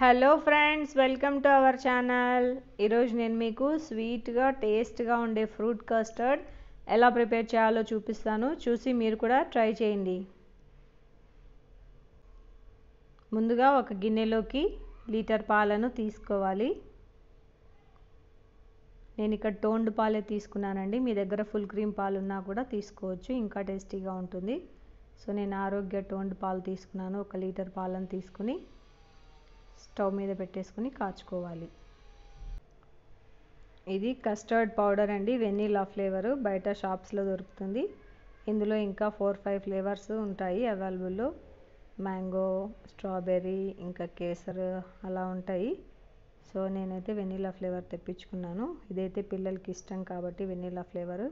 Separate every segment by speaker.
Speaker 1: hello friends welcome to our channel ఈరోజు నేను మీకు స్వీట్గా టేస్ట్గా ఉండే ఫ్రూట్ కస్టర్డ్ ఎలా ప్రిపేర్ చేయాలో చూపిస్తాను చూసి మీరు కూడా ట్రై చేయండి ముందుగా ఒక గిన్నెలోకి లీటర్ పాలను తీసుకోవాలి నేను ఇక్కడ టోన్డ్ పాలే తీసుకున్నానండి మీ దగ్గర ఫుల్ క్రీమ్ పాలు ఉన్నా కూడా తీసుకోవచ్చు ఇంకా టేస్టీగా ఉంటుంది సో నేను ఆరోగ్య టోన్డ్ పాలు తీసుకున్నాను ఒక లీటర్ పాలను తీసుకుని స్టవ్ మీద పెట్టేసుకుని కాచుకోవాలి ఇది కస్టర్డ్ పౌడర్ అండి వెనీలా ఫ్లేవరు బయట షాప్స్లో దొరుకుతుంది ఇందులో ఇంకా ఫోర్ ఫైవ్ ఫ్లేవర్స్ ఉంటాయి అవైలబుల్లో మ్యాంగో స్ట్రాబెర్రీ ఇంకా కేసర్ అలా ఉంటాయి సో నేనైతే వెనీలా ఫ్లేవర్ తెప్పించుకున్నాను ఇదైతే పిల్లలకి ఇష్టం కాబట్టి వెనీలా ఫ్లేవరు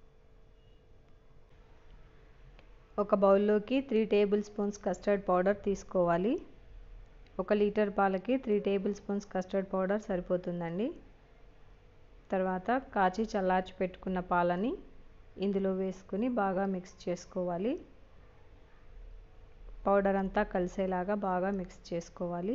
Speaker 1: ఒక బౌల్లోకి three tablespoons custard powder తీసుకోవాలి ఒక లీటర్ పాలకి three tablespoons custard powder సరిపోతుందండి తర్వాత కాచి చల్లార్చి పెట్టుకున్న పాలని ఇందులో వేసుకుని బాగా మిక్స్ చేసుకోవాలి పౌడర్ అంతా కలిసేలాగా బాగా మిక్స్ చేసుకోవాలి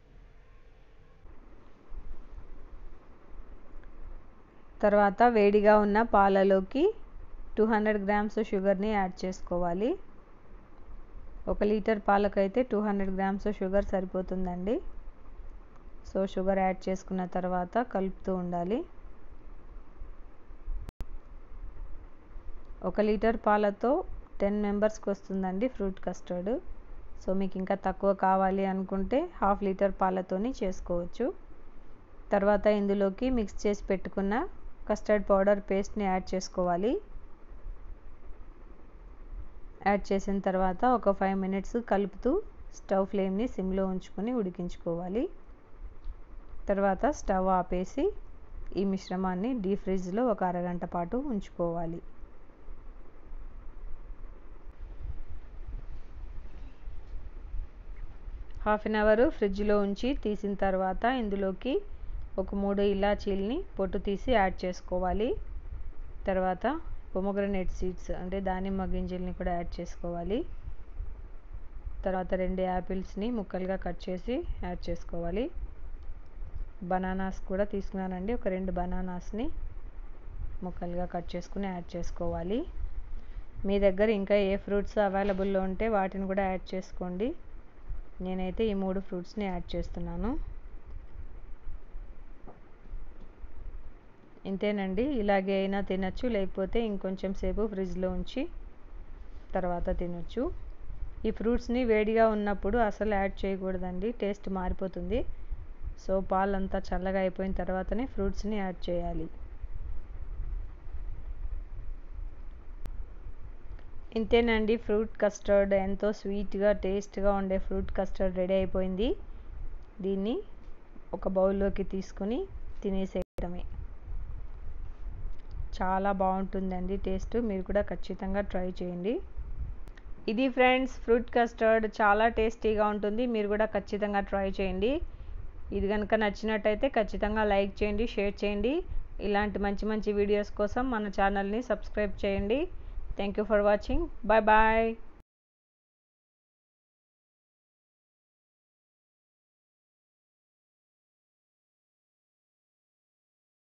Speaker 1: తర్వాత వేడిగా ఉన్న పాలలోకి టూ హండ్రెడ్ గ్రామ్స్ షుగర్ని యాడ్ చేసుకోవాలి ఒక లీటర్ పాలకైతే టూ హండ్రెడ్ గ్రామ్స్ షుగర్ సరిపోతుందండి సో షుగర్ యాడ్ చేసుకున్న తర్వాత కలుపుతూ ఉండాలి ఒక లీటర్ పాలతో టెన్ మెంబర్స్కి వస్తుందండి ఫ్రూట్ కస్టర్డ్ సో మీకు ఇంకా తక్కువ కావాలి అనుకుంటే హాఫ్ లీటర్ పాలతోని చేసుకోవచ్చు తర్వాత ఇందులోకి మిక్స్ చేసి పెట్టుకున్న కస్టర్డ్ పౌడర్ పేస్ట్ని యాడ్ చేసుకోవాలి యాడ్ చేసిన తర్వాత ఒక ఫైవ్ మినిట్స్ కలుపుతూ స్టవ్ ఫ్లేమ్ని సిమ్లో ఉంచుకొని ఉడికించుకోవాలి తర్వాత స్టవ్ ఆపేసి ఈ మిశ్రమాన్ని డీ ఫ్రిడ్జ్లో ఒక అరగంట పాటు ఉంచుకోవాలి హాఫ్ అన్ అవర్ ఫ్రిడ్జ్లో ఉంచి తీసిన తర్వాత ఇందులోకి ఒక మూడు ఇలాచీల్ని పొట్టు తీసి యాడ్ చేసుకోవాలి తర్వాత పొమగ్రనేట్ సీడ్స్ అంటే దానిమ్మ గింజల్ని కూడా యాడ్ చేసుకోవాలి తర్వాత రెండు యాపిల్స్ని ముక్కలుగా కట్ చేసి యాడ్ చేసుకోవాలి బనానాస్ కూడా తీసుకున్నానండి ఒక రెండు బనానాస్ని ముక్కలుగా కట్ చేసుకుని యాడ్ చేసుకోవాలి మీ దగ్గర ఇంకా ఏ ఫ్రూట్స్ అవైలబుల్లో ఉంటే వాటిని కూడా యాడ్ చేసుకోండి నేనైతే ఈ మూడు ఫ్రూట్స్ని యాడ్ చేస్తున్నాను ఇంతేనండి ఇలాగే అయినా తినచ్చు లేకపోతే ఇంకొంచెం సేపు ఫ్రిడ్జ్లో ఉంచి తర్వాత తినొచ్చు ఈ ఫ్రూట్స్ని వేడిగా ఉన్నప్పుడు అసలు యాడ్ చేయకూడదండి టేస్ట్ మారిపోతుంది సో పాలంతా చల్లగా అయిపోయిన తర్వాతనే ఫ్రూట్స్ని యాడ్ చేయాలి ఇంతేనండి ఫ్రూట్ కస్టర్డ్ ఎంతో స్వీట్గా టేస్ట్గా ఉండే ఫ్రూట్ కస్టర్డ్ రెడీ అయిపోయింది దీన్ని ఒక బౌల్లోకి తీసుకుని తినేసేయడమే చాలా బాగుంటుందండి టేస్ట్ మీరు కూడా ఖచ్చితంగా ట్రై చేయండి ఇది ఫ్రెండ్స్ ఫ్రూట్ కస్టర్డ్ చాలా టేస్టీగా ఉంటుంది మీరు కూడా ఖచ్చితంగా ట్రై చేయండి ఇది కనుక నచ్చినట్టయితే ఖచ్చితంగా లైక్ చేయండి షేర్ చేయండి ఇలాంటి మంచి మంచి వీడియోస్ కోసం మన ఛానల్ని సబ్స్క్రైబ్ చేయండి thank you for watching bye bye